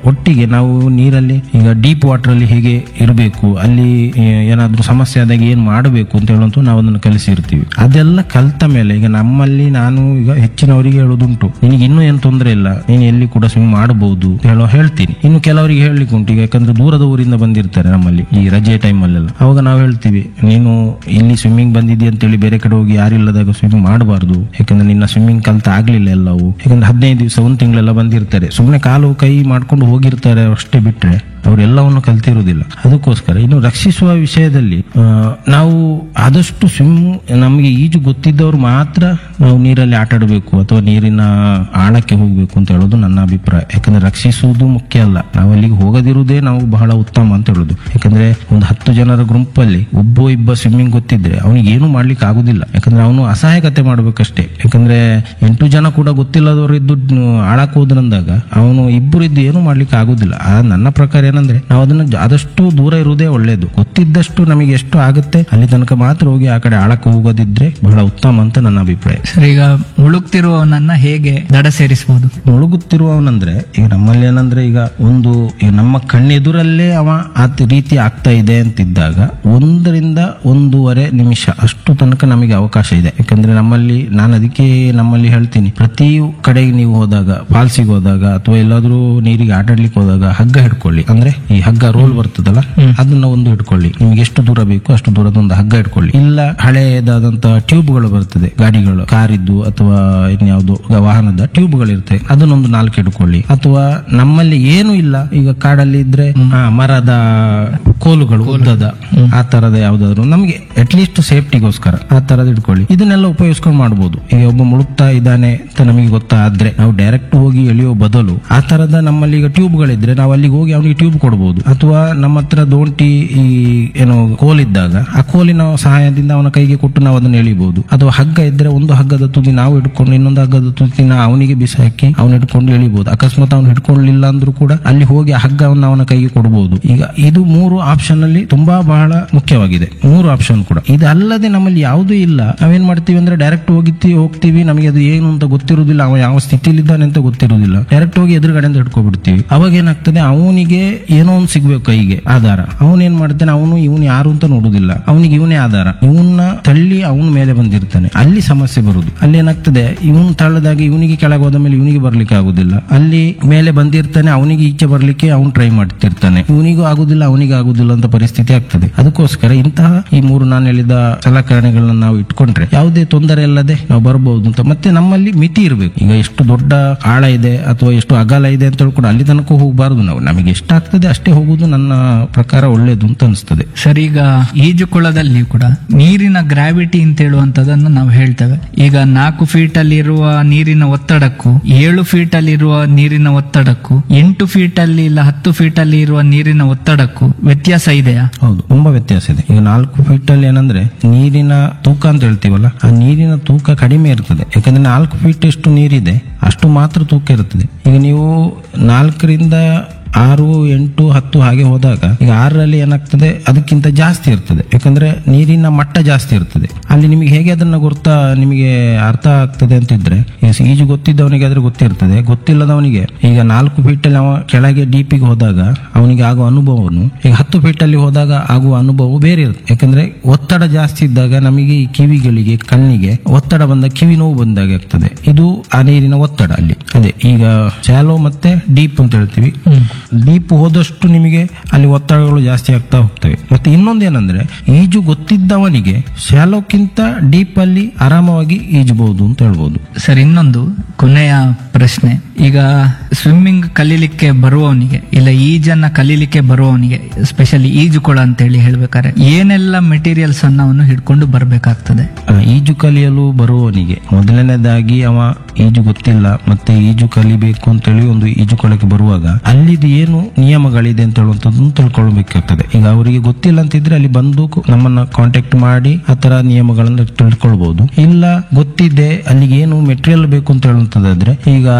ಒಟ್ಟಿಗೆ ನಾವು ನೀರಲ್ಲಿ ಈಗ ಡೀಪ್ ವಾಟರ್ ಅಲ್ಲಿ ಹೇಗೆ ಇರಬೇಕು ಅಲ್ಲಿ ಆ, ಏನಾದ್ರೂ ಸಮಸ್ಯೆ ಆದಾಗ ಏನ್ ಮಾಡಬೇಕು ಅಂತ ಹೇಳುವಂತ ನಾವು ಅದನ್ನು ಕಲಿಸಿರ್ತೀವಿ ಅದೆಲ್ಲ ಕಲ್ತ ಮೇಲೆ ಈಗ ನಮ್ಮಲ್ಲಿ ನಾನು ಈಗ ಹೆಚ್ಚಿನವರಿಗೆ ಹೇಳೋದುಂಟು ನಿನಗೆ ಇನ್ನೂ ಏನ್ ತೊಂದರೆ ಇಲ್ಲ ನೀನು ಎಲ್ಲಿ ಕೂಡ ಸ್ವಿಮ್ ಮಾಡಬಹುದು ಅಂತ ಹೇಳೋ ಹೇಳ್ತೀನಿ ಇನ್ನು ಕೆಲವರಿಗೆ ಹೇಳಲಿಕ್ಕೆ ಉಂಟು ಈಗ ಯಾಕಂದ್ರೆ ದೂರದ ಊರಿಂದ ಬಂದಿರ್ತಾರೆ ನಮ್ಮಲ್ಲಿ ಈ ರಜೆ ಟೈಮ್ ಅಲ್ಲೆಲ್ಲ ಅವಾಗ ನಾವು ಹೇಳ್ತೀವಿ ನೀನು ಇಲ್ಲಿ ಸ್ವಿಮ್ಮಿಂಗ್ ಬಂದಿದ್ದಿ ಅಂತೇಳಿ ಬೇರೆ ಕಡೆ ಹೋಗಿ ಯಾರಿಲ್ಲದಾಗ ಸ್ವಿಮ್ಮಿಂಗ್ ಮಾಡಬಾರ್ದು ಯಾಕಂದ್ರೆ ನಿನ್ನ ಸ್ವಿಮ್ಮಿಂಗ್ ಕಲ್ತ ಆಗ್ಲಿಲ್ಲ ಎಲ್ಲವೂ ಯಾಕಂದ್ರೆ ಹದಿನೈದು ದಿವಸ ಒಂದ್ ತಿಂಗಳೆಲ್ಲ ಬಂದಿರ್ತಾರೆ ಸುಮ್ಮನೆ ಕಾಲು ಕೈ ಮಾಡ್ಕೊಂಡು ಹೋಗಿರ್ತಾರೆ ಅಷ್ಟೇ ಬಿಟ್ರೆ ಅವರೆಲ್ಲವನ್ನು ಕಲ್ತಿರುವುದಿಲ್ಲ ಅದಕ್ಕೋಸ್ಕರ ಇನ್ನು ರಕ್ಷಿಸುವ ವಿಷಯದಲ್ಲಿ ಆ, ನಾವು ಆದಷ್ಟು ಸ್ವಿಮ್ ನಮಗೆ ಈಜು ಗೊತ್ತಿದ್ದವರು ಮಾತ್ರ ನಾವು ನೀರಲ್ಲಿ ಆಟ ಆಡಬೇಕು ಅಥವಾ ನೀರಿನ ಆಳಕ್ಕೆ ಹೋಗ್ಬೇಕು ಅಂತ ಹೇಳೋದು ನನ್ನ ಅಭಿಪ್ರಾಯ ಯಾಕಂದ್ರೆ ರಕ್ಷಿಸುವುದು ಮುಖ್ಯ ಅಲ್ಲ ನಾವು ಅಲ್ಲಿಗೆ ಹೋಗದಿರುವುದೇ ನಾವು ಬಹಳ ಉತ್ತಮ ಅಂತ ಹೇಳೋದು ಯಾಕಂದ್ರೆ ಒಂದು ಹತ್ತು ಜನರ ಗುಂಪಲ್ಲಿ ಒಬ್ಬ ಇಬ್ಬ ಸ್ವಿಮ್ಮಿಂಗ್ ಗೊತ್ತಿದ್ರೆ ಅವನಿಗೆ ಏನು ಮಾಡ್ಲಿಕ್ಕೆ ಆಗುದಿಲ್ಲ ಯಾಕಂದ್ರೆ ಅವನು ಅಸಹಾಯಕತೆ ಮಾಡ್ಬೇಕಷ್ಟೇ ಯಾಕಂದ್ರೆ ಎಂಟು ಜನ ಕೂಡ ಗೊತ್ತಿಲ್ಲದವರು ಇದ್ದು ಆಳಕ್ಕೆ ಹೋದ್ರಂದಾಗ ಅವನು ಇಬ್ಬರು ಇದ್ದು ಏನು ಮಾಡ್ಲಿಕ್ಕೆ ಆಗುದಿಲ್ಲ ಆ ನನ್ನ ಪ್ರಕಾರ ಏನಂದ್ರೆ ನಾವು ಅದನ್ನ ಜ- ಆದಷ್ಟು ದೂರ ಇರುವುದೇ ಒಳ್ಳೇದು ಗೊತ್ತಿದ್ದಷ್ಟು ನಮಗೆ ಎಷ್ಟು ಆಗುತ್ತೆ ಅಲ್ಲಿ ತನಕ ಮಾತ್ರ ಹೋಗಿ ಆ ಕಡೆ ಆಳಕ್ಕೆ ಹೋಗೋದಿದ್ರೆ ಬಹಳ ಉತ್ತಮ ಅಂತ ನನ್ನ ಅಭಿಪ್ರಾಯ ಸರ್ ಈಗ ಮುಳುಗ್ತಿರುವವನನ್ನ ಹೇಗೆ ದಡ ಸೇರಿಸಬಹುದು ಮುಳುಗುತ್ತಿರುವವನಂದ್ರೆ ಈಗ ನಮ್ಮಲ್ಲಿ ಏನಂದ್ರೆ ಈಗ ಒಂದು ಈಗ ನಮ್ಮ ಕಣ್ಣೆದುರಲ್ಲೇ ಅವ ಆ ರೀತಿ ಆಗ್ತಾ ಇದೆ ಅಂತಿದ್ದಾಗ ಒಂದರಿಂದ ಒಂದೂವರೆ ನಿಮಿಷ ಅಷ್ಟು ತನಕ ನಮಗೆ ಅವಕಾಶ ಇದೆ ಯಾಕಂದ್ರೆ ನಮ್ಮಲ್ಲಿ ನಾನು ಅದಕ್ಕೆ ನಮ್ಮಲ್ಲಿ ಹೇಳ್ತೀನಿ ಪ್ರತಿ ಕಡೆಗೆ ನೀವು ಹೋದಾಗ ಫಾಲ್ಸಿಗೆ ಹೋದಾಗ ಅಥವಾ ಎಲ್ಲಾದ್ರೂ ನೀರಿಗೆ ಆಟಾಡ್ಲಿಕ್ಕೆ ಹೋದಾಗ ಹಗ್ಗ ಹಿಡ್ಕೊಳ್ಳಿ ಅಂದ್ರೆ ಈ ಹಗ್ಗ ರೋಲ್ ಬರ್ತದಲ್ಲ ಅದನ್ನ ಒಂದು ಹಿಡ್ಕೊಳ್ಳಿ ನಿಮ್ಗೆ ಎಷ್ಟು ದೂರ ಬೇಕು ಅಷ್ಟು ದೂರದ ಒಂದು ಹಗ್ಗ ಹಿಡ್ಕೊಳ್ಳಿ ಇಲ್ಲ ಹಳೆಯದಾದಂತಹ ಟ್ಯೂಬ್ಗಳು ಬರ್ತದೆ ಗಾಡಿಗಳು ಕಾರಿದ್ದು ಅಥವಾ ಇನ್ಯಾವುದೋ ವಾಹನದ ಟ್ಯೂಬ್ಗಳು ಇರ್ತವೆ ಅದನ್ನೊಂದು ನಾಲ್ಕು ಹಿಡ್ಕೊಳ್ಳಿ ಅಥವಾ ನಮ್ಮಲ್ಲಿ ಏನು ಇಲ್ಲ ಈಗ ಕಾಡಲ್ಲಿ ಇದ್ರೆ ಆ, ಮರದ ಕೋಲುಗಳು ಉದ್ದದ ಆ ತರದ ಯಾವ್ದಾದ್ರು ನಮಗೆ ಅಟ್ಲೀಸ್ಟ್ ಸೇಫ್ಟಿಗೋಸ್ಕರ ಆ ತರದ ಇಟ್ಕೊಳ್ಳಿ ಇದನ್ನೆಲ್ಲ ಉಪಯೋಗಿಸ್ಕೊಂಡು ಮಾಡ್ಬೋದು ಈಗ ಒಬ್ಬ ಮುಳುಗ್ತಾ ಇದ್ದಾನೆ ಅಂತ ನಮಗೆ ಗೊತ್ತಾದ್ರೆ ನಾವು ಡೈರೆಕ್ಟ್ ಹೋಗಿ ಎಳೆಯೋ ಬದಲು ಆ ತರದ ನಮ್ಮಲ್ಲಿ ಈಗ ಟ್ಯೂಬ್ಗಳಿದ್ರೆ ನಾವು ಅಲ್ಲಿಗೆ ಹೋಗಿ ಅವನಿಗೆ ಟ್ಯೂಬ್ ಕೊಡ್ಬೋದು ಅಥವಾ ನಮ್ಮ ಹತ್ರ ದೋಂಟಿ ಈ ಏನು ಕೋಲ್ ಇದ್ದಾಗ ಆ ಕೋಲಿನ ಸಹಾಯದಿಂದ ಅವನ ಕೈಗೆ ಕೊಟ್ಟು ನಾವು ಅದನ್ನ ಎಳಿಬಹುದು ಅಥವಾ ಹಗ್ಗ ಇದ್ರೆ ಒಂದು ಹಗ್ಗದ ತುದಿ ನಾವು ಹಿಡ್ಕೊಂಡು ಇನ್ನೊಂದು ಹಗ್ಗದ ತುದಿನ ಅವನಿಗೆ ಬಿಸಿ ಹಾಕಿ ಅವನು ಹಿಡ್ಕೊಂಡು ಎಳಿಬಹುದು ಅಕಸ್ಮಾತ್ ಅವನು ಹಿಡ್ಕೊಳ್ಳಿಲ್ಲ ಅಂದ್ರೂ ಕೂಡ ಅಲ್ಲಿ ಹೋಗಿ ಆ ಹಗ್ಗವನ್ನು ಅವನ ಕೈಗೆ ಕೊಡಬಹುದು ಈಗ ಇದು ಮೂರು ಆಪ್ಷನ್ ಅಲ್ಲಿ ತುಂಬಾ ಬಹಳ ಮುಖ್ಯವಾಗಿದೆ ಮೂರು ಆಪ್ಷನ್ ಕೂಡ ಇದಲ್ಲದೆ ನಮ್ಮಲ್ಲಿ ಯಾವುದೂ ಇಲ್ಲ ನಾವೇನ್ ಮಾಡ್ತೀವಿ ಅಂದ್ರೆ ಡೈರೆಕ್ಟ್ ಹೋಗಿತ್ತಿ ಹೋಗ್ತೀವಿ ನಮಗೆ ಅದು ಏನು ಅಂತ ಗೊತ್ತಿರುವುದಿಲ್ಲ ಅವ ಯಾವ ಸ್ಥಿತಿಲಿದ್ದಾನೆ ಅಂತ ಗೊತ್ತಿರುವುದಿಲ್ಲ ಡೈರೆಕ್ಟ್ ಹೋಗಿ ಎದುರುಗಡೆಯಿಂದ ಹಿಡ್ಕೊಬಿಡ್ತೀವಿ ಅವಾಗ ಏನಾಗ್ತದೆ ಅವನಿಗೆ ಏನೋ ಒಂದು ಸಿಗ್ಬೇಕು ಕೈಗೆ ಆಧಾರ ಅವನ್ ಏನ್ ಮಾಡ್ತಾನೆ ಅವನು ಇವನು ಯಾರು ಅಂತ ನೋಡುದಿಲ್ಲ ಅವನಿಗೆ ಇವನೇ ಆಧಾರ ಇವನ್ನ ತಳ್ಳಿ ಅವನ ಮೇಲೆ ಬಂದಿರ್ತಾನೆ ಅಲ್ಲಿ ಸಮಸ್ಯೆ ಬರುದು ಅಲ್ಲಿ ಏನಾಗ್ತದೆ ಇವನ್ ತಳ್ಳದಾಗ ಇವನಿಗೆ ಕೆಳಗೆ ಹೋದ ಮೇಲೆ ಇವನಿಗೆ ಬರ್ಲಿಕ್ಕೆ ಆಗುದಿಲ್ಲ ಅಲ್ಲಿ ಮೇಲೆ ಬಂದಿರ್ತಾನೆ ಅವನಿಗೆ ಈಚೆ ಬರ್ಲಿಕ್ಕೆ ಅವನು ಟ್ರೈ ಮಾಡ್ತಿರ್ತಾನೆ ಇವನಿಗೂ ಆಗುದಿಲ್ಲ ಅವನಿಗೆ ಆಗುದಿಲ್ಲ ಅಂತ ಪರಿಸ್ಥಿತಿ ಆಗ್ತದೆ ಅದಕ್ಕೋಸ್ಕರ ಇಂತಹ ಈ ಮೂರು ನಾನು ಹೇಳಿದ ಸಲಕರಣೆಗಳನ್ನ ನಾವು ಇಟ್ಕೊಂಡ್ರೆ ಯಾವುದೇ ತೊಂದರೆ ಇಲ್ಲದೆ ನಾವು ಬರಬಹುದು ಅಂತ ಮತ್ತೆ ನಮ್ಮಲ್ಲಿ ಮಿತಿ ಇರಬೇಕು ಈಗ ಎಷ್ಟು ದೊಡ್ಡ ಆಳ ಇದೆ ಅಥವಾ ಎಷ್ಟು ಅಗಲ ಇದೆ ಅಂತ ಹೇಳ್ಕೊಂಡು ಅಲ್ಲಿ ತನಕ ಹೋಗಬಾರದು ನಾವು ನಮಗೆ ಎಷ್ಟಾಗ್ತದೆ ಅಷ್ಟೇ ಹೋಗುದು ನನ್ನ ಪ್ರಕಾರ ಒಳ್ಳೇದು ಅಂತ ಅನಿಸ್ತದೆ ಸರ್ ಈಗ ಈಜುಕೊಳದಲ್ಲಿ ಕೂಡ ನೀರಿನ ಗ್ರಾವಿಟಿ ಅಂತ ಹೇಳುವಂತದನ್ನು ನಾವು ಹೇಳ್ತೇವೆ ಈಗ ನಾಲ್ಕು ಫೀಟ್ ಅಲ್ಲಿರುವ ನೀರಿನ ಒತ್ತಡಕ್ಕೂ ಏಳು ಫೀಟ್ ಅಲ್ಲಿರುವ ನೀರಿನ ಒತ್ತಡಕ್ಕೂ ಎಂಟು ಫೀಟ್ ಅಲ್ಲಿ ಇಲ್ಲ ಹತ್ತು ಫೀಟ್ ಅಲ್ಲಿ ಇರುವ ನೀರಿನ ಒತ್ತಡಕ್ಕೂ ವ್ಯತ್ಯಾಸ ಇದೆಯಾ ಹೌದು ತುಂಬಾ ವ್ಯತ್ಯಾಸ ಇದೆ ಈಗ ನಾಲ್ಕು ಫೀಟ್ ಅಲ್ಲಿ ಏನಂದ್ರೆ ನೀರಿನ ತೂಕ ಅಂತ ಹೇಳ್ತೀವಲ್ಲ ಆ ನೀರಿನ ತೂಕ ಕಡಿಮೆ ಇರ್ತದೆ ಯಾಕಂದ್ರೆ ನಾಲ್ಕು ಫೀಟ್ ಎಷ್ಟು ನೀರಿದೆ ಅಷ್ಟು ಮಾತ್ರ ತೂಕ ಇರ್ತದೆ ಈಗ ನೀವು ನಾಲ್ಕರಿಂದ ಆರು ಎಂಟು ಹತ್ತು ಹಾಗೆ ಹೋದಾಗ ಈಗ ಆರರಲ್ಲಿ ಏನಾಗ್ತದೆ ಅದಕ್ಕಿಂತ ಜಾಸ್ತಿ ಇರ್ತದೆ ಯಾಕಂದ್ರೆ ನೀರಿನ ಮಟ್ಟ ಜಾಸ್ತಿ ಇರ್ತದೆ ಅಲ್ಲಿ ನಿಮಗೆ ಹೇಗೆ ಅದನ್ನ ಗುರ್ತಾ ನಿಮಗೆ ಅರ್ಥ ಆಗ್ತದೆ ಅಂತಿದ್ರೆ ಈಗ ಈಜು ಗೊತ್ತಿದ್ದವನಿಗೆ ಆದ್ರೆ ಗೊತ್ತಿರ್ತದೆ ಗೊತ್ತಿಲ್ಲದವನಿಗೆ ಈಗ ನಾಲ್ಕು ಫೀಟ್ ಅಲ್ಲಿ ಅವ ಕೆಳಗೆ ಡೀಪಿಗೆ ಹೋದಾಗ ಅವನಿಗೆ ಆಗುವ ಅನುಭವನು ಈಗ ಹತ್ತು ಫೀಟ್ ಅಲ್ಲಿ ಹೋದಾಗ ಆಗುವ ಅನುಭವ ಬೇರೆ ಇರುತ್ತೆ ಯಾಕಂದ್ರೆ ಒತ್ತಡ ಜಾಸ್ತಿ ಇದ್ದಾಗ ನಮಗೆ ಈ ಕಿವಿಗಳಿಗೆ ಕಣ್ಣಿಗೆ ಒತ್ತಡ ಬಂದ ಕಿವಿ ನೋವು ಬಂದಾಗ ಆಗ್ತದೆ ಇದು ಆ ನೀರಿನ ಒತ್ತಡ ಅಲ್ಲಿ ಅದೇ ಈಗ ಶಾಲೋ ಮತ್ತೆ ಡೀಪ್ ಅಂತ ಹೇಳ್ತೀವಿ ಡೀಪ್ ಹೋದಷ್ಟು ನಿಮಗೆ ಅಲ್ಲಿ ಒತ್ತಡಗಳು ಜಾಸ್ತಿ ಆಗ್ತಾ ಹೋಗ್ತವೆ ಮತ್ತೆ ಇನ್ನೊಂದೇನಂದ್ರೆ ಈಜು ಗೊತ್ತಿದ್ದವನಿಗೆ ಶಾಲೋಕ್ಕಿಂತ ಡೀಪ್ ಅಲ್ಲಿ ಆರಾಮವಾಗಿ ಈಜಬಹುದು ಅಂತ ಹೇಳ್ಬೋದು ಸರ್ ಇನ್ನೊಂದು ಕೊನೆಯ ಪ್ರಶ್ನೆ ಈಗ ಸ್ವಿಮ್ಮಿಂಗ್ ಕಲೀಲಿಕ್ಕೆ ಬರುವವನಿಗೆ ಇಲ್ಲ ಈಜನ್ನ ಕಲೀಲಿಕ್ಕೆ ಬರುವವನಿಗೆ ಸ್ಪೆಷಲಿ ಈಜುಕೊಳ ಅಂತ ಹೇಳಿ ಹೇಳ್ಬೇಕಾದ್ರೆ ಏನೆಲ್ಲ ಮೆಟೀರಿಯಲ್ಸ್ ಅನ್ನ ಅವನು ಹಿಡ್ಕೊಂಡು ಬರ್ಬೇಕಾಗ್ತದೆ ಆ, ಈಜು ಕಲಿಯಲು ಬರುವವನಿಗೆ ಮೊದಲನೇದಾಗಿ ಅವ ಈಜು ಗೊತ್ತಿಲ್ಲ ಮತ್ತೆ ಈಜು ಕಲಿಬೇಕು ಅಂತೇಳಿ ಒಂದು ಈಜುಕೊಳಕ್ಕೆ ಬರುವಾಗ ಅಲ್ಲಿದು ಏನು ನಿಯಮಗಳಿದೆ ಅಂತ ಹೇಳುವಂತದ್ದನ್ನು ತಿಳ್ಕೊಳ್ಬೇಕಾಗ್ತದೆ ಈಗ ಅವರಿಗೆ ಗೊತ್ತಿಲ್ಲ ಅಂತಿದ್ರೆ ಅಲ್ಲಿ ಬಂದು ಕು- ನಮ್ಮನ್ನ ಕಾಂಟ್ಯಾಕ್ಟ್ ಮಾಡಿ ಆ ತರ ನಿಯಮಗಳನ್ನ ತಿಳ್ಕೊಳ್ಬಹುದು ಇಲ್ಲ ಗೊತ್ತಿದೆ ಅಲ್ಲಿಗೆ ಏನು ಮೆಟೀರಿಯಲ್ ಬೇಕು ಅಂತ ಹೇಳುವಂತದ್ದಾದ್ರೆ ಈಗ ಮೊದಲು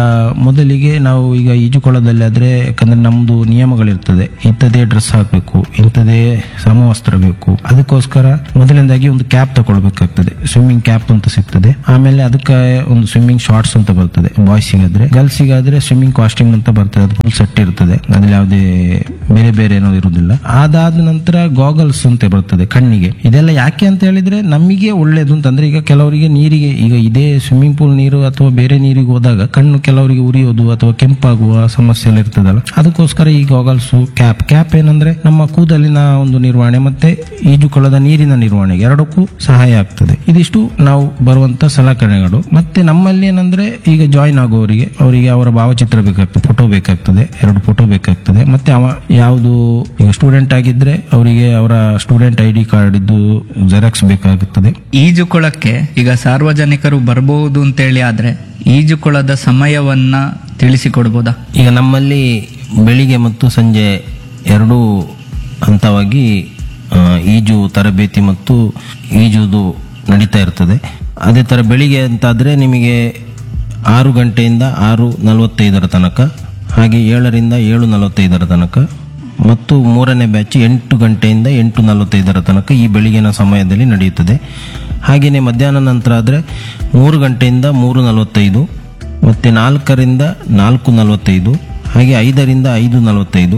ಮೊದಲಿಗೆ ನಾವು ಈಗ ಈಜುಕೊಳದಲ್ಲಿ ಆದ್ರೆ ಯಾಕಂದ್ರೆ ನಮ್ದು ನಿಯಮಗಳಿರ್ತದೆ ಇಂಥದೇ ಡ್ರೆಸ್ ಹಾಕಬೇಕು ಇಂಥದೇ ಸಮವಸ್ತ್ರ ಬೇಕು ಅದಕ್ಕೋಸ್ಕರ ಮೊದಲನೇದಾಗಿ ಒಂದು ಕ್ಯಾಪ್ ತಗೊಳ್ಬೇಕಾಗ್ತದೆ ಸ್ವಿಮ್ಮಿಂಗ್ ಕ್ಯಾಪ್ ಅಂತ ಸಿಗ್ತದೆ ಆಮೇಲೆ ಅದಕ್ಕೆ ಒಂದು ಸ್ವಿಮ್ಮಿಂಗ್ ಶಾರ್ಟ್ಸ್ ಅಂತ ಬರ್ತದೆ ಬಾಯ್ಸಿಗಾದ್ರೆ ಗರ್ಲ್ಸಿಗಾದ್ರೆ ಸ್ವಿಮ್ಮಿಂಗ್ ಕಾಸ್ಟ್ಯೂಮ್ ಅಂತ ಬರ್ತದೆ ಅದು ಫುಲ್ ಸೆಟ್ ಇರ್ತದೆ ಅದ್ರಲ್ಲಿ ಯಾವುದೇ ಬೇರೆ ಬೇರೆ ಏನೋ ಇರುವುದಿಲ್ಲ ಅದಾದ ನಂತರ ಗಾಗಲ್ಸ್ ಅಂತ ಬರ್ತದೆ ಕಣ್ಣಿಗೆ ಇದೆಲ್ಲ ಯಾಕೆ ಅಂತ ಹೇಳಿದ್ರೆ ನಮಗೆ ಒಳ್ಳೇದು ಅಂತಂದ್ರೆ ಈಗ ಕೆಲವರಿಗೆ ನೀರಿಗೆ ಈಗ ಇದೇ ಸ್ವಿಮ್ಮಿಂಗ್ ಪೂಲ್ ನೀರು ಅಥವಾ ಬೇರೆ ನೀರಿಗೆ ಹೋದಾಗ ಕಣ್ಣು ಕೆಲವರಿಗೆ ಉರಿಯೋದು ಅಥವಾ ಕೆಂಪಾಗುವ ಸಮಸ್ಯೆ ಎಲ್ಲ ಇರ್ತದಲ್ಲ ಅದಕ್ಕೋಸ್ಕರ ಈ ಗಾಗಲ್ಸ್ ಕ್ಯಾಪ್ ಕ್ಯಾಪ್ ಏನಂದ್ರೆ ನಮ್ಮ ಕೂದಲಿನ ಒಂದು ನಿರ್ವಹಣೆ ಮತ್ತೆ ಈಜುಕೊಳದ ನೀರಿನ ನಿರ್ವಹಣೆಗೆ ಎರಡಕ್ಕೂ ಸಹಾಯ ಆಗ್ತದೆ ಇದಿಷ್ಟು ನಾವು ಬರುವಂತ ಸಲಕರಣೆಗಳು ಮತ್ತೆ ನಮ್ಮಲ್ಲಿ ಏನಂದ್ರೆ ಈಗ ಜಾಯಿನ್ ಆಗುವವರಿಗೆ ಅವರಿಗೆ ಅವರ ಭಾವಚಿತ್ರ ಬೇಕಾಗ್ತದೆ ಫೋಟೋ ಬೇಕಾಗ್ತದೆ ಎರಡು ಫೋಟೋ ಬೇಕಾಗ್ತದೆ ಮತ್ತೆ ಅವ ಯಾವುದು ಈಗ ಸ್ಟೂಡೆಂಟ್ ಆಗಿದ್ರೆ ಅವರಿಗೆ ಅವರ ಸ್ಟೂಡೆಂಟ್ ಐ ಡಿ ಕಾರ್ಡ್ ಇದ್ದು ಜೆರಾಕ್ಸ್ ಬೇಕಾಗುತ್ತದೆ ಈಜುಕೊಳಕ್ಕೆ ಈಗ ಸಾರ್ವಜನಿಕರು ಬರಬಹುದು ಅಂತೇಳಿ ಆದ್ರೆ ಈಜುಕೊಳದ ಸಮಯವನ್ನ ತಿಳಿಸಿಕೊಡ್ಬೋದಾ ಈಗ ನಮ್ಮಲ್ಲಿ ಬೆಳಿಗ್ಗೆ ಮತ್ತು ಸಂಜೆ ಎರಡೂ ಹಂತವಾಗಿ ಆ, ಈಜು ತರಬೇತಿ ಮತ್ತು ಈಜುವುದು ನಡೀತಾ ಇರ್ತದೆ ಅದೇ ಥರ ಬೆಳಿಗ್ಗೆ ಅಂತಾದರೆ ನಿಮಗೆ ಆರು ಗಂಟೆಯಿಂದ ಆರು ನಲವತ್ತೈದರ ತನಕ ಹಾಗೆ ಏಳರಿಂದ ಏಳು ನಲವತ್ತೈದರ ತನಕ ಮತ್ತು ಮೂರನೇ ಬ್ಯಾಚ್ ಎಂಟು ಗಂಟೆಯಿಂದ ಎಂಟು ನಲವತ್ತೈದರ ತನಕ ಈ ಬೆಳಗಿನ ಸಮಯದಲ್ಲಿ ನಡೆಯುತ್ತದೆ ಹಾಗೆಯೇ ಮಧ್ಯಾಹ್ನ ನಂತರ ಆದರೆ ಮೂರು ಗಂಟೆಯಿಂದ ಮೂರು ನಲವತ್ತೈದು ಮತ್ತು ನಾಲ್ಕರಿಂದ ನಾಲ್ಕು ನಲವತ್ತೈದು ಹಾಗೆ ಐದರಿಂದ ಐದು ನಲವತ್ತೈದು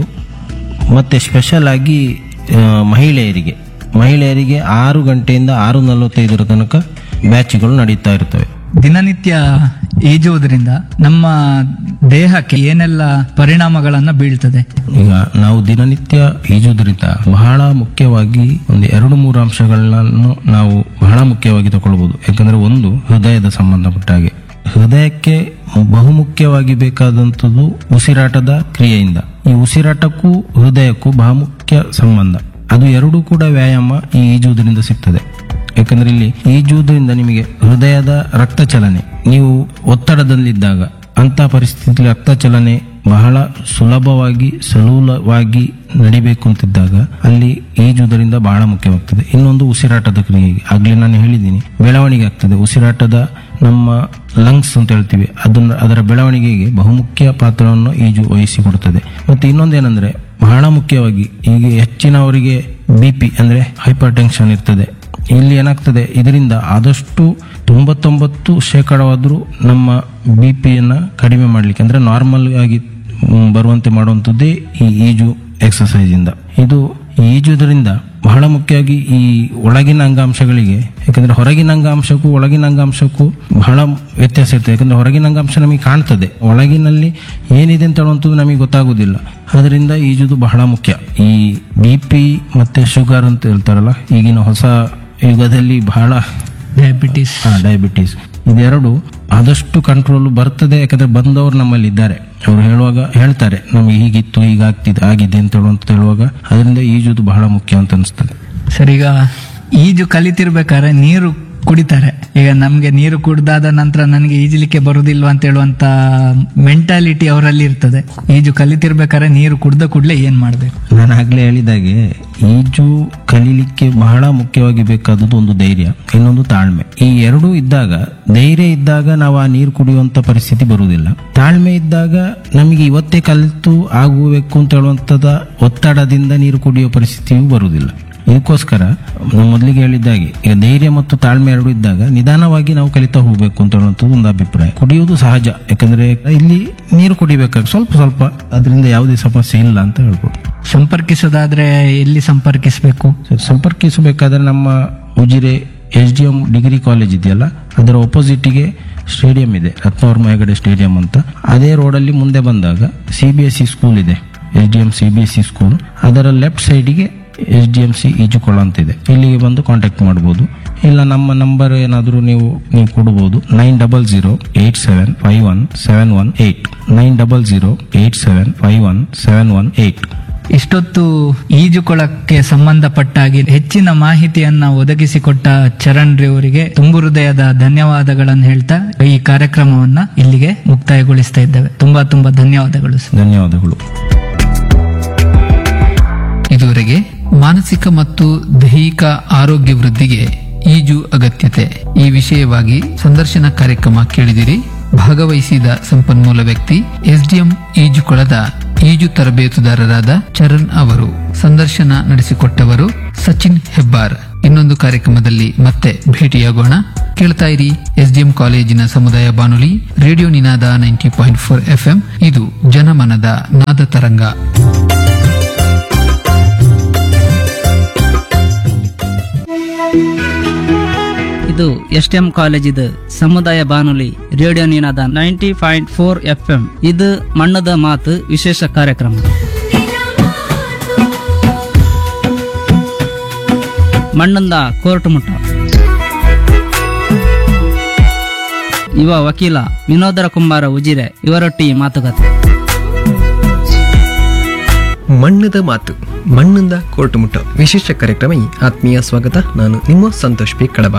ಮತ್ತು ಸ್ಪೆಷಲ್ ಆಗಿ ಆ, ಮಹಿಳೆಯರಿಗೆ ಮಹಿಳೆಯರಿಗೆ ಆರು ಗಂಟೆಯಿಂದ ಆರು ನಲವತ್ತೈದರ ತನಕ ಬ್ಯಾಚ್ಗಳು ನಡೀತಾ ಇರ್ತವೆ ದಿನನಿತ್ಯ ಈಜುವುದರಿಂದ ನಮ್ಮ ದೇಹಕ್ಕೆ ಏನೆಲ್ಲ ಪರಿಣಾಮಗಳನ್ನ ಬೀಳ್ತದೆ ಈಗ ನಾವು ದಿನನಿತ್ಯ ಈಜುವುದರಿಂದ ಬಹಳ ಮುಖ್ಯವಾಗಿ ಒಂದು ಎರಡು ಮೂರು ಅಂಶಗಳನ್ನು ನಾವು ಬಹಳ ಮುಖ್ಯವಾಗಿ ತಗೊಳ್ಬಹುದು ಯಾಕಂದ್ರೆ ಒಂದು ಹೃದಯದ ಸಂಬಂಧಪಟ್ಟ ಹಾಗೆ ಹೃದಯಕ್ಕೆ ಬಹುಮುಖ್ಯವಾಗಿ ಬೇಕಾದಂಥದ್ದು ಉಸಿರಾಟದ ಕ್ರಿಯೆಯಿಂದ ಈ ಉಸಿರಾಟಕ್ಕೂ ಹೃದಯಕ್ಕೂ ಬಹುಮುಖ್ಯ ಸಂಬಂಧ ಅದು ಎರಡೂ ಕೂಡ ವ್ಯಾಯಾಮ ಈ ಈಜುವುದರಿಂದ ಸಿಗ್ತದೆ ಯಾಕಂದ್ರೆ ಇಲ್ಲಿ ಈಜುವುದರಿಂದ ನಿಮಗೆ ಹೃದಯದ ರಕ್ತ ಚಲನೆ ನೀವು ಒತ್ತಡದಲ್ಲಿದ್ದಾಗ ಅಂತ ಪರಿಸ್ಥಿತಿಯಲ್ಲಿ ರಕ್ತ ಚಲನೆ ಬಹಳ ಸುಲಭವಾಗಿ ಸಲೂಲವಾಗಿ ನಡಿಬೇಕು ಅಂತಿದ್ದಾಗ ಅಲ್ಲಿ ಈಜುವುದರಿಂದ ಬಹಳ ಮುಖ್ಯವಾಗ್ತದೆ ಇನ್ನೊಂದು ಉಸಿರಾಟದ ಕ್ರಿಯೆಗೆ ಆಗ್ಲೇ ನಾನು ಹೇಳಿದ್ದೀನಿ ಬೆಳವಣಿಗೆ ಆಗ್ತದೆ ಉಸಿರಾಟದ ನಮ್ಮ ಲಂಗ್ಸ್ ಅಂತ ಹೇಳ್ತೀವಿ ಅದನ್ನ ಅದರ ಬೆಳವಣಿಗೆಗೆ ಬಹುಮುಖ್ಯ ಪಾತ್ರವನ್ನು ಈಜು ವಹಿಸಿಕೊಡುತ್ತದೆ ಮತ್ತೆ ಇನ್ನೊಂದೇನೆಂದ್ರೆ ಬಹಳ ಮುಖ್ಯವಾಗಿ ಈಗ ಹೆಚ್ಚಿನವರಿಗೆ ಬಿ ಪಿ ಅಂದ್ರೆ ಹೈಪರ್ ಟೆನ್ಷನ್ ಇರ್ತದೆ ಇಲ್ಲಿ ಏನಾಗ್ತದೆ ಇದರಿಂದ ಆದಷ್ಟು ತೊಂಬತ್ತೊಂಬತ್ತು ಶೇಕಡವಾದರೂ ನಮ್ಮ ಬಿ ಪಿಯನ್ನು ಕಡಿಮೆ ಮಾಡಲಿಕ್ಕೆ ಅಂದ್ರೆ ನಾರ್ಮಲ್ ಆಗಿ ಮ್, ಬರುವಂತೆ ಮಾಡುವಂಥದ್ದೇ ಈ ಈಜು ಎಕ್ಸಸೈಸ್ ಇಂದ ಇದು ಈ ಈಜುವುದರಿಂದ ಬಹಳ ಮುಖ್ಯವಾಗಿ ಈ ಒಳಗಿನ ಅಂಗಾಂಶಗಳಿಗೆ ಯಾಕಂದ್ರೆ ಹೊರಗಿನ ಅಂಗಾಂಶಕ್ಕೂ ಒಳಗಿನ ಅಂಗಾಂಶಕ್ಕೂ ಬಹಳ ವ್ಯತ್ಯಾಸ ಇರ್ತದೆ ಯಾಕಂದ್ರೆ ಹೊರಗಿನ ಅಂಗಾಂಶ ನಮಗೆ ಕಾಣ್ತದೆ ಒಳಗಿನಲ್ಲಿ ಏನಿದೆ ಅಂತ ಹೇಳುವಂಥದ್ದು ನಮಗೆ ಗೊತ್ತಾಗುವುದಿಲ್ಲ ಅದರಿಂದ ಈಜುದು ಬಹಳ ಮುಖ್ಯ ಈ ಬಿ ಪಿ ಮತ್ತೆ ಶುಗರ್ ಅಂತ ಹೇಳ್ತಾರಲ್ಲ ಈಗಿನ ಹೊಸ ಯುಗದಲ್ಲಿ ಬಹಳ ಡಯಾಬಿಟಿಸ್ ಡಯಾಬಿಟೀಸ್ ಇದೆರಡು ಆದಷ್ಟು ಕಂಟ್ರೋಲ್ ಬರ್ತದೆ ಯಾಕಂದ್ರೆ ಬಂದವರು ನಮ್ಮಲ್ಲಿ ಇದ್ದಾರೆ ಅವರು ಹೇಳುವಾಗ ಹೇಳ್ತಾರೆ ನಮಗೆ ಹೀಗಿತ್ತು ಹೀಗಾಗ್ತಿದೆ ಆಗಿದೆ ಅಂತ ಹೇಳುವಂತ ಹೇಳುವಾಗ ಅದರಿಂದ ಈಜುದು ಬಹಳ ಮುಖ್ಯ ಅಂತ ಅನಿಸ್ತದೆ ಸರ್ ಈಗ ಈಜು ಕಲಿತಿರ್ಬೇಕಾದ್ರೆ ನೀರು ಕುಡಿತಾರೆ ಈಗ ನಮ್ಗೆ ನೀರು ಕುಡ್ದಾದ ನಂತರ ನನಗೆ ಈಜಲಿಕ್ಕೆ ಬರುದಿಲ್ವಾ ಅಂತ ಹೇಳುವಂತ ಮೆಂಟಾಲಿಟಿ ಅವರಲ್ಲಿ ಇರ್ತದೆ ಈಜು ಕಲಿತಿರ್ಬೇಕಾದ್ರೆ ನೀರು ಕುಡ್ದ ಕೂಡಲೇ ಏನ್ ಮಾಡ್ಬೇಕು ನಾನು ಆಗ್ಲೇ ಹೇಳಿದಾಗೆ ಈಜು ಕಲೀಲಿಕ್ಕೆ ಬಹಳ ಮುಖ್ಯವಾಗಿ ಬೇಕಾದದ್ದು ಒಂದು ಧೈರ್ಯ ಇನ್ನೊಂದು ತಾಳ್ಮೆ ಈ ಎರಡೂ ಇದ್ದಾಗ ಧೈರ್ಯ ಇದ್ದಾಗ ನಾವು ಆ ನೀರು ಕುಡಿಯುವಂತ ಪರಿಸ್ಥಿತಿ ಬರುವುದಿಲ್ಲ ತಾಳ್ಮೆ ಇದ್ದಾಗ ನಮಗೆ ಇವತ್ತೇ ಕಲಿತು ಆಗಬೇಕು ಅಂತ ಹೇಳುವಂತದ ಒತ್ತಡದಿಂದ ನೀರು ಕುಡಿಯುವ ಪರಿಸ್ಥಿತಿಯೂ ಬರುವುದಿಲ್ಲ ಇದಕ್ಕೋಸ್ಕರ ನಾನು ಮೊದಲಿಗೆ ಹೇಳಿದ್ದಾಗೆ ಈಗ ಧೈರ್ಯ ಮತ್ತು ತಾಳ್ಮೆ ಎರಡು ಇದ್ದಾಗ ನಿಧಾನವಾಗಿ ನಾವು ಕಲಿತಾ ಹೋಗ್ಬೇಕು ಅಂತ ಹೇಳುವಂಥದ್ದು ಒಂದು ಅಭಿಪ್ರಾಯ ಕುಡಿಯುವುದು ಸಹಜ ಯಾಕಂದ್ರೆ ಇಲ್ಲಿ ನೀರು ಕುಡಿಬೇಕಾಗ ಸ್ವಲ್ಪ ಸ್ವಲ್ಪ ಅದರಿಂದ ಯಾವುದೇ ಸಮಸ್ಯೆ ಇಲ್ಲ ಅಂತ ಹೇಳ್ಬೋದು ಸಂಪರ್ಕಿಸೋದಾದ್ರೆ ಎಲ್ಲಿ ಸಂಪರ್ಕಿಸಬೇಕು ಸೊ, ಸಂಪರ್ಕಿಸಬೇಕಾದ್ರೆ ನಮ್ಮ Ujire S D M degree college ಇದೆಯಲ್ಲ ಅದರ ಒಪೋಸಿಟ್ಗೆ ಸ್ಟೇಡಿಯಂ ಇದೆ ರತ್ನವರ್ಮ ಹೆಗಡೆ ಸ್ಟೇಡಿಯಂ ಅಂತ ಅದೇ ರೋಡಲ್ಲಿ ಮುಂದೆ ಬಂದಾಗ C B S C school ಇದೆ S D M C B S C school ಅದರ ಲೆಫ್ಟ್ ಸೈಡಿಗೆ ಎಸ್ ಡಿ ಎಂ ಸಿ ಈಜುಕೊಳ ಅಂತ ಇದೆ ಇಲ್ಲಿಗೆ ಬಂದು ಕಾಂಟ್ಯಾಕ್ಟ್ ಮಾಡ್ಬೋದು ಇಲ್ಲ ನಮ್ಮ ನಂಬರ್ ಏನಾದರೂ ನೀವು ನೀವು ಕೊಡ್ಬೋದು nine double zero eight seven five one seven one eight nine double zero eight seven five one seven one eight ಇಷ್ಟೊತ್ತು ಈಜುಕೊಳಕ್ಕೆ ಸಂಬಂಧಪಟ್ಟಾಗಿ ಹೆಚ್ಚಿನ ಮಾಹಿತಿಯನ್ನ ಒದಗಿಸಿಕೊಟ್ಟ ಚರಣ್ ಅವರಿಗೆ ತುಂಬು ಹೃದಯದ ಧನ್ಯವಾದಗಳನ್ನು ಹೇಳ್ತಾ ಈ ಕಾರ್ಯಕ್ರಮವನ್ನ ಇಲ್ಲಿಗೆ ಮುಕ್ತಾಯಗೊಳಿಸ್ತಾ ಇದ್ದೇವೆ ತುಂಬಾ ತುಂಬಾ ಧನ್ಯವಾದಗಳು ಸರ್ ಧನ್ಯವಾದಗಳು ಇದುವರೆಗೆ ಮಾನಸಿಕ ಮತ್ತು ದೈಹಿಕ ಆರೋಗ್ಯ ವೃದ್ಧಿಗೆ ಈಜು ಅಗತ್ಯತೆ ಈ ವಿಷಯವಾಗಿ ಸಂದರ್ಶನ ಕಾರ್ಯಕ್ರಮ ಕೇಳಿದಿರಿ ಭಾಗವಹಿಸಿದ ಸಂಪನ್ಮೂಲ ವ್ಯಕ್ತಿ ಎಸ್ಡಿಎಂ ಈಜುಕೊಳದ ಈಜು ತರಬೇತುದಾರರಾದ ಚರಣ್ ಅವರು ಸಂದರ್ಶನ ನಡೆಸಿಕೊಟ್ಟವರು ಸಚಿನ್ ಹೆಬ್ಬಾರ್ ಇನ್ನೊಂದು ಕಾರ್ಯಕ್ರಮದಲ್ಲಿ ಮತ್ತೆ ಭೇಟಿಯಾಗೋಣ ಕೇಳ್ತಾ ಇರಿ ಎಸ್ಡಿಎಂ ಕಾಲೇಜಿನ ಸಮುದಾಯ ಬಾನುಲಿ radio Ninada ninety point four FM ಇದು ಜನಮನದ ನಾದ ತರಂಗ ಇದು ಎಸ್ ಟಿ ಎಂ ಕಾಲೇಜಿದು ಸಮುದಾಯ ಬಾನುಲಿ radio Ninada ninety point four F M ಇದು ಮಣ್ಣದ ಮಾತು ವಿಶೇಷ ಕಾರ್ಯಕ್ರಮ ಮಣ್ಣಿಂದ ಕೋರ್ಟ್ ಮುಟ್ಟ ಯುವ ವಕೀಲ ವಿನೋದರ ಕುಂಬಾರ ಉಜಿರೆ ಇವರೊಟ್ಟಿ ಮಾತುಕತೆ ಮಣ್ಣದ ಮಾತು ಮಣ್ಣಿಂದ ಕೋರ್ಟು ಮುಟ್ಟ ವಿಶೇಷ ಕಾರ್ಯಕ್ರಮ ಈ ಆತ್ಮೀಯ ಸ್ವಾಗತ ನಾನು ನಿಮ್ಮ ಸಂತೋಷ್ ಪಿ ಕಡಬ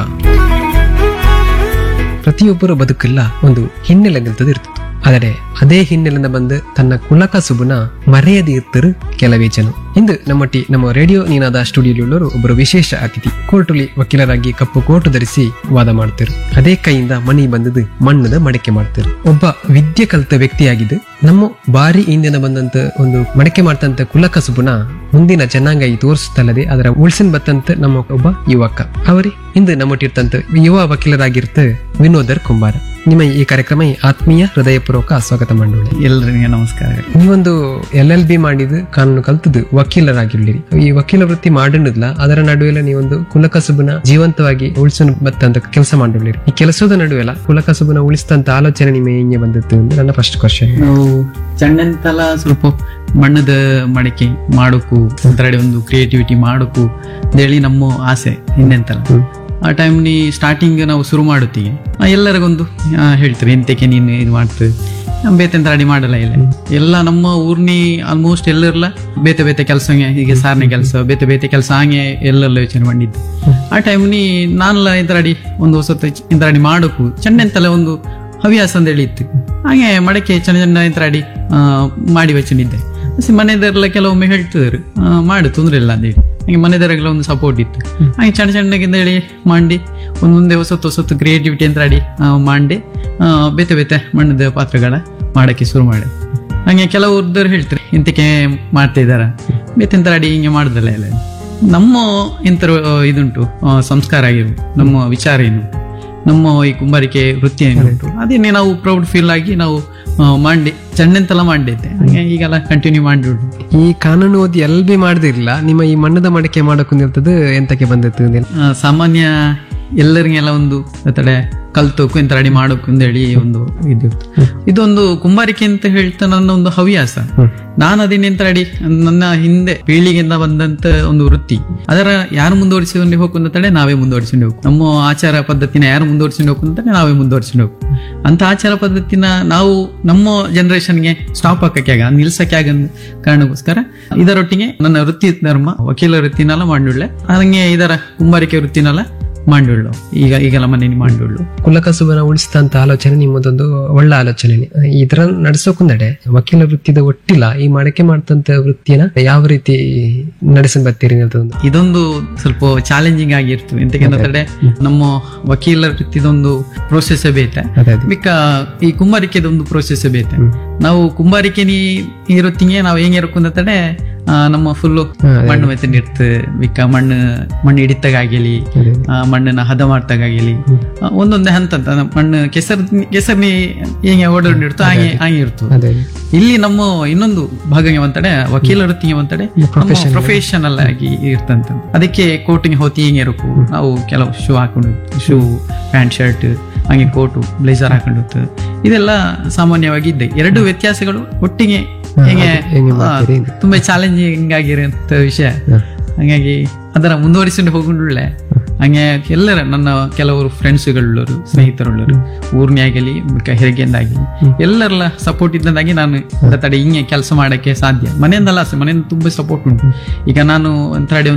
ಪ್ರತಿಯೊಬ್ಬರ ಬದುಕಲ್ಲ ಒಂದು ಹಿನ್ನೆಲೆಗಂತದ್ದು ಇರ್ತದೆ ಆದರೆ ಅದೇ ಹಿನ್ನೆಲೆಯಿಂದ ಬಂದು ತನ್ನ ಕುಲಕಸುಬುನ ಮರೆಯದೆ ಇರ್ತರು ಕೆಲವೇ ಜನ ಇಂದು ನಮ್ಮೊಟ್ಟಿ ನಮ್ಮ ರೇಡಿಯೋ ನೀನಾದ ಸ್ಟುಡಿಯೋದಲ್ಲವರು ಒಬ್ಬರು ವಿಶೇಷ ಅತಿಥಿ ಕೋರ್ಟುಲಿ ವಕೀಲರಾಗಿ ಕಪ್ಪು ಕೋಟು ಧರಿಸಿ ವಾದ ಮಾಡ್ತಾರೆ ಅದೇ ಕೈಯಿಂದ ಮಣಿ ಬಂದದ್ದು ಮಣ್ಣದ ಮಡಕೆ ಮಾಡ್ತಾರೆ ಒಬ್ಬ ವಿದ್ಯೆ ಕಲಿತ ವ್ಯಕ್ತಿಯಾಗಿದ್ದು ನಮ್ಮ ಬಾರಿ ಹಿಂದಿನ ಬಂದಂತ ಒಂದು ಮಡಕೆ ಮಾಡ್ತಂತ ಕುಲಕಸುಬುನ ಮುಂದಿನ ಜನಾಂಗ ಈ ತೋರಿಸುತ್ತಲ್ಲದೆ ಅದರ ಉಳ್ಸಿನ್ ಬತ್ತಂತ ನಮ್ಮ ಒಬ್ಬ ಯುವಕ ಅವರೇ ಇಂದು ನಮ್ಮೊಟ್ಟಿರ್ತಂತ ಯುವ ವಕೀಲರಾಗಿರ್ತ ವಿನೋದರ್ ಕುಂಬಾರ ನಿಮ್ಮ ಈ ಕಾರ್ಯಕ್ರಮ ಈ ಆತ್ಮೀಯ ಹೃದಯಪೂರ್ವಕ ಸ್ವಾಗತ ಮಾಡೋಣ ಎಲ್ಲರಿಗೆ ನಮಸ್ಕಾರಗಳು ನೀವೊಂದು ಎಲ್ ಎಲ್ ಬಿ ಮಾಡಿದ್ದು ಕಾನೂನು ಕಲ್ತದ್ದು ವಕೀಲರಾಗಿರ್ಲಿರಿ ಈ ವಕೀಲ ವೃತ್ತಿ ಮಾಡಿದ್ಲ ಅದರ ನಡುವೆಲ್ಲ ನೀವೊಂದು ಕುಲಕಸುಬನ ಜೀವಂತವಾಗಿ ಉಳಿಸೋಣ ಬತ್ತಂತ ಕೆಲಸ ಮಾಡಿರ್ಲಿರಿ ಈ ಕೆಲಸದ ನಡುವೆಲ್ಲ ಕುಲಕಸುಬನ ಉಳಿಸ್ತಂತ ಆಲೋಚನೆ ನಿಮ್ಮ ಹೆಂಗೆ ಬಂದಿತ್ತು ಅಂತ ನನ್ನ ಫಸ್ಟ್ ಕ್ವಶನ್ ನಾವು ಚಂಡಂತಲ ಸ್ವಲ್ಪ ಮಣ್ಣದ ಮಡಿಕೆ ಮಾಡೋಕು ಒಂಥರಡೆ ಒಂದು ಕ್ರಿಯೇಟಿವಿಟಿ ಮಾಡೋಕು ಅಂತೇಳಿ ನಮ್ಮ ಆಸೆ ಹಿಂದೆಂತಲ ಆ ಟೈಮ್ ನೀ ಸ್ಟಾರ್ಟಿಂಗ್ ನಾವು ಶುರು ಮಾಡುತ್ತೀಗೆ ಆ ಎಲ್ಲರಿಗೊಂದು ಆ, ಹೇಳ್ತಾರೆ ಎಂತಕ್ಕೆ ನೀನು ಇದು ಮಾಡ್ತದೆ ಬೇತೆಂತ ರೆಡಿ ಮಾಡಲ್ಲ ಇಲ್ಲ ಎಲ್ಲ ನಮ್ಮ ಊರ್ನಿ ಆಲ್ಮೋಸ್ಟ್ ಎಲ್ಲರೆಲ್ಲ ಬೇತೆ ಬೇತೆ ಕೆಲಸ ಹೀಗೆ ಸಾರನೆ ಕೆಲಸ ಬೇತೆ ಬೇತೆ ಕೆಲಸ ಹಂಗೆ ಎಲ್ಲೆಲ್ಲ ಯೋಚನೆ ಮಾಡಿದ್ದು ಆ ಟೈಮ್ ನೀ ನಾನೆಲ್ಲ ಇಂತ ರೆಡಿ ಒಂದು ಹೊಸ ಇಂತ ರೆಡಿ ಮಾಡೋಕು ಚೆಂಡೆಂತಲ್ಲ ಒಂದು ಹವ್ಯಾಸ ಅಂತ ಹೇಳಿ ಇತ್ತು ಹಾಗೆ ಮಡಕೆ ಚೆನ್ನ ಚೆನ್ನ ಇಂತ ರೆಡಿ ಆ, ಮಾಡಿ ವಚನಿದ್ದೆ ಮನೆದರೆಲ್ಲ ಕೆಲವೊಮ್ಮೆ ಹೇಳ್ತಿದ್ರು ಆ, ಮಾಡು ತೊಂದ್ರೆ ಇಲ್ಲ ಅಂತೇಳಿ ಹಾಗೆ ಮನೆದವರಿಗೆಲ್ಲ ಒಂದು ಸಪೋರ್ಟ್ ಇತ್ತು ಹಾಗೆ ಸಣ್ಣ ಸಣ್ಣಗಿಂದ ಹೇಳಿ ಮಾಡಿ ಒಂದೊಂದೇ ಹೊಸತ್ತು ಹೊಸತ್ತು ಕ್ರಿಯೇಟಿವಿಟಿ ಅಂತ ರೆಡಿ ಮಾಡಿ ಆ, ಬೇತೆ ಬೇತೆ ಮಣ್ಣದ ಪಾತ್ರಗಳ ಮಾಡಕ್ಕೆ ಶುರು ಮಾಡಿ ಹಂಗೆ ಕೆಲವ್ರದ್ದು ಹೇಳ್ತಾರೆ ಇಂತಕ್ಕೆ ಮಾಡ್ತಾ ಇದಾರ ಬೇತೆಂತ ರೆಡಿ ಹಿಂಗೆ ಮಾಡುದಲ್ಲ ಎಲ್ಲ ನಮ್ಮ ಇಂತರ ಇದುಂಟು ಆ, ಸಂಸ್ಕಾರ ಆಗಿರ್ಬೋದು ನಮ್ಮ ವಿಚಾರ ಏನು ನಮ್ಮ ಈ ಕುಂಬಾರಿಕೆ ವೃತ್ತಿ ಏನುಂಟು ಅದೇನೆ ನಾವು ಪ್ರೌಡ್ ಫೀಲ್ ಆಗಿ ನಾವು ಆ, ಮಾಡಿ ಚೆಂಡೆಂತೆಲ್ಲ ಮಾಡಿದ್ದೆ ಹಾಗೆ ಈಗೆಲ್ಲ ಕಂಟಿನ್ಯೂ ಮಾಡಿಬಿಡು ಈ ಕಾನೂನು ಓದಿ ಎಲ್ ಬಿ ಮಾಡದಿರ್ಲಿಲ್ಲ ನಿಮ್ಮ ಈ ಮಣ್ಣದ ಮಡಕೆ ಮಾಡಕೊಂಡಿರ್ತದ್ದು ಎಂತಕ್ಕೆ ಬಂದಿತ್ತು ಅಂದೇಳಿ ಆ, ಸಾಮಾನ್ಯ ಎಲ್ಲರಿಗೆಲ್ಲ ಒಂದು ತಡೆ ಕಲ್ತೋಕು ಎಂತ ರೆಡಿ ಮಾಡೋಕು ಹೇಳಿ ಒಂದು ಇದಿರ್ತು ಇದೊಂದು ಕುಂಬಾರಿಕೆ ಅಂತ ಹೇಳ್ತಾ ನನ್ನ ಒಂದು ಹವ್ಯಾಸ ನಾನು ಅದನ್ನೆಂತ ರೆಡಿ ನನ್ನ ಹಿಂದೆ ಪೀಳಿಗೆಯಿಂದ ಬಂದಂತ ಒಂದು ವೃತ್ತಿ ಅದರ ಯಾರು ಮುಂದುವರಿಸಿಕೊಂಡು ಹೋಗು ತಡೆ ನಾವೇ ಮುಂದುವರಿಸಿಕೊಂಡು ಹೋಗು ನಮ್ಮ ಆಚಾರ ಪದ್ಧತಿನ ಯಾರು ಮುಂದುವರಿಸಿಕೊಂಡು ಹೋಗು ಅಂತಾನೆ ನಾವೇ ಮುಂದುವರಿಸಿಕೊಂಡು ಹೋಗು ಅಂತ ಆಚಾರ ಪದ್ಧತಿನ ನಾವು ನಮ್ಮ ಜನರೇಷನ್ಗೆ ಸ್ಟಾಪ್ ಹಾಕಕ್ಕೆ ಆಗ ನಿಲ್ಸಕ್ಕೆ ಆಗ ಕಾರಣಕ್ಕೋಸ್ಕರ ಇದರೊಟ್ಟಿಗೆ ನನ್ನ ವೃತ್ತಿ ಧರ್ಮ ವಕೀಲ ವೃತ್ತಿನೆಲ್ಲ ಮಾಡಿಳ್ಳೆ ಹಂಗೆ ಇದರ ಕುಂಬಾರಿಕೆ ವೃತ್ತಿನೆಲ್ಲ ಮಾಡಿಳ್ಳು ಈಗ ಈಗೆಲ್ಲ ಮನೇಲಿ ಮಾಡಿಳ್ಳು ಕುಲಕಸುಬನ ಉಳಿಸ್ತಂತ ಆಲೋಚನೆ ನಿಮ್ಮದೊಂದು ಒಳ್ಳೆ ಆಲೋಚನೆ ಇದರ ನಡ್ಸೋಕುಂದಡೆ ವಕೀಲ ವೃತ್ತಿದ ಒಟ್ಟಿಲ್ಲ ಈ ಮಡಕೆ ಮಾಡ್ತಂತ ವೃತ್ತಿನ ಯಾವ ರೀತಿ ನಡೆಸ ಬರ್ತೀರಿ ಅನ್ನೋದೊಂದು ಇದೊಂದು ಸ್ವಲ್ಪ ಚಾಲೆಂಜಿಂಗ್ ಆಗಿರ್ತು ಎಂತಕ್ಕೆ ತಡೆ ನಮ್ಮ ವಕೀಲ ವೃತ್ತಿದೊಂದು ಪ್ರೋಸೆಸ್ ಬೇತೆ ಅದೇ ಅದೇ ಬಿಕ್ಕ ಈ ಕುಂಬಾರಿಕೆದೊಂದು ಪ್ರೋಸೆಸ್ ಬೇತೆ ನಾವು ಕುಂಬಾರಿಕೆ ನೀ ಇರುತ್ತೀಗೆ ನಾವು ಹೆಂಗೆ ಇರಕು ತಡೆ ಆ, ನಮ್ಮ ಫುಲ್ಲು ಮಣ್ಣು ಮೆತ್ತಂಡ್ ಇರ್ತದೆ ಬಿಕ್ಕ ಮಣ್ಣು ಮಣ್ಣು ಹಿಡಿತಾಗಿಲಿ ಅದೇ. ಮಣ್ಣನ್ನ ಹದ ಮಾಡ್ತಾಗಿಲಿ ಒಂದೊಂದೇ ಹಂತ ಅಂತ ನಮ್ಮ ಮಣ್ಣು ಕೆಸರ್ ಕೆಸರ್ನಿ ಹೆಂಗೆ ಓಡಾಡಿರ್ತು ಹಾಗೆ ಹಾಗೆ ಇರ್ತದೆ ಅದೇ ಅದೇ. ಇಲ್ಲಿ ನಮ್ಮ ಇನ್ನೊಂದು ಭಾಗಗೆ ಒಂತಡೆ ವಕೀಲ ವೃತ್ತಿಗೆ ಒಂತಡೆ ಪ್ರೊಫೆಷನಲ್ ಆಗಿ ಇರ್ತಂತ ಅದಕ್ಕೆ ಕೋಟಿಗೆ ಹೋತಿ ಹಿಂಗೆ ಇರಕು ನಾವು ಕೆಲವು ಶೂ ಹಾಕೊಂಡು ಶೂ ಪ್ಯಾಂಟ್ ಶರ್ಟ್ ಹಾಗೆ ಕೋಟು ಬ್ಲೇಸರ್ ಹಾಕೊಂಡು ಇದೆಲ್ಲ ಸಾಮಾನ್ಯವಾಗಿ ಇದ್ದೆ ಎರಡು ವ್ಯತ್ಯಾಸಗಳು ಒಟ್ಟಿಗೆ ಹೆಂಗೆ ಹೆಂಗೆ ಆ, ಮಾಡ್ತೀರಿ ಅಂತ. ತುಂಬಾ ಚಾಲೆಂಜಿಂಗ್ ಆಗಿರೋಂಥ ವಿಷಯ ಹಾಗಾಗಿ ಅದರ ಮುಂದುವರಿಸಿಕೊಂಡು ಹೋಗೊಂಡುಳ್ಳೆ ಹಂಗೆ ಎಲ್ಲರ ನನ್ನ ಕೆಲವರು ಫ್ರೆಂಡ್ಸ್ಗಳುಳ್ಳರು ಸ್ನೇಹಿತರುಳ್ಳರು ಊರ್ನೇ ಆಗಲಿ ಹೆರಿಗೆಂದಾಗಲಿ ಎಲ್ಲರೆಲ್ಲ ಸಪೋರ್ಟ್ ಇದ್ದಂದಾಗಿ ನಾನು ಇಂಥ ತಡೆ ಹಿಂಗೆ ಕೆಲಸ ಮಾಡಕ್ಕೆ ಸಾಧ್ಯ ಮನೆಯಿಂದಲ್ಲ ಅಷ್ಟೇ ಮನೆಯಿಂದ ತುಂಬಾ ಸಪೋರ್ಟ್ ಉಂಟು ಈಗ ನಾನು ಒಂಥಡೆ ಒಂದು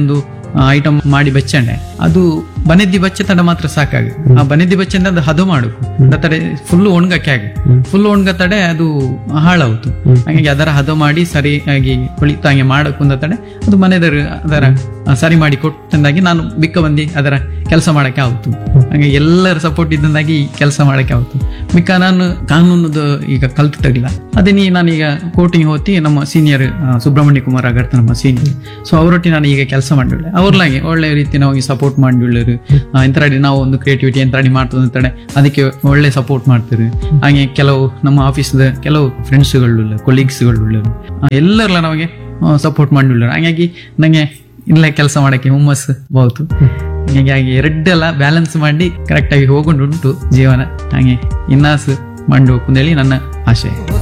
ಐಟಮ್ ಮಾಡಿ ಬೆಚ್ಚಂಡೆ ಅದು ಬನೆದ್ದಿ ಬಚ್ಚೆ ತಡ ಮಾತ್ರ ಸಾಕಾಗ ಆ ಬನೆದ್ದಿ ಬಚ್ಚೆ ಅದು ಹದ ಮಾಡುಕು ತಡೆ ಫುಲ್ ಒಣಗಕ್ಕೆ ಆಗ ಫುಲ್ ಒಣಗ ತಡೆ ಅದು ಹಾಳಾവുತು ಹಾಗಾಗಿ ಅದರ ಹದ ಮಾಡಿ ಸರಿಯಾಗಿ ಕುಳಿತಂಗೆ ಮಾಡಕ್ಕೂ ತಡೆ ಅದು ಮನೆದರ ಅದರ ಆ, ಸರಿ ಮಾಡಿ ಕೊಟ್ಟಂದಾಗಿ ನಾನು ಬಿಕ್ಕ ಬಂದು ಅದರ ಕೆಲಸ ಮಾಡಕ್ಕೆ ಆಯ್ತು ಹಾಗೆ ಎಲ್ಲರ ಸಪೋರ್ಟ್ ಇದ್ದಂದಾಗಿ ಕೆಲಸ ಮಾಡಕ್ಕೆ ಆಯ್ತು ಮಿಕ್ಕ ನಾನು ಕಾನೂನದು ಈಗ ಕಲ್ತು ತಗಿಲ್ಲ ಅದೇ ನೀ ನಾನೀಗ ಕೋರ್ಟಿಗೆ ಹೋಗಿ ನಮ್ಮ ಸೀನಿಯರ್ ಸುಬ್ರಹ್ಮಣ್ಯ ಕುಮಾರ್ ಆಗರ್ತ ನಮ್ಮ ಸೀನಿಯರ್ ಸೊ ಅವರೊಟ್ಟಿಗೆ ನಾನು ಈಗ ಕೆಲಸ ಮಾಡಿಳೆ ಅವ್ರಲಾಗೆ ಒಳ್ಳೆ ರೀತಿ ನಾವು ಸಪೋರ್ಟ್ ಮಾಡಿಳ್ಳರು ಎಂತರಾಡಿ ನಾವು ಒಂದು ಕ್ರಿಯೇಟಿವಿಟಿ ಎಂತರಾಡಿ ಮಾಡ್ತದೆ ಅಂತಾನೆ ಅದಕ್ಕೆ ಒಳ್ಳೆ ಸಪೋರ್ಟ್ ಮಾಡ್ತಾರೆ ಹಾಗೆ ಕೆಲವು ನಮ್ಮ ಆಫೀಸ್ದ ಕೆಲವು ಫ್ರೆಂಡ್ಸ್ಗಳು ಕೊಲೀಗ್ಸ್ಗಳು ಎಲ್ಲರೆಲ್ಲ ನಮಗೆ ಸಪೋರ್ಟ್ ಮಾಡಿಳ್ಳರು ಹಾಗಾಗಿ ನಂಗೆ ಇಲ್ಲೇ ಕೆಲಸ ಮಾಡಕ್ಕೆ ಹುಮ್ಮಸ್ಸು ಬಹುದು ಹೀಗಾಗಿ ಎರಡೆಲ್ಲ ಬ್ಯಾಲೆನ್ಸ್ ಮಾಡಿ ಕರೆಕ್ಟಾಗಿ ಹೋಗೊಂಡು ಉಂಟು ಜೀವನ ಹಾಗೆ ಇನ್ನಾಸು ಮಂಡು ಅಂತೇಳಿ ನನ್ನ ಆಶೆ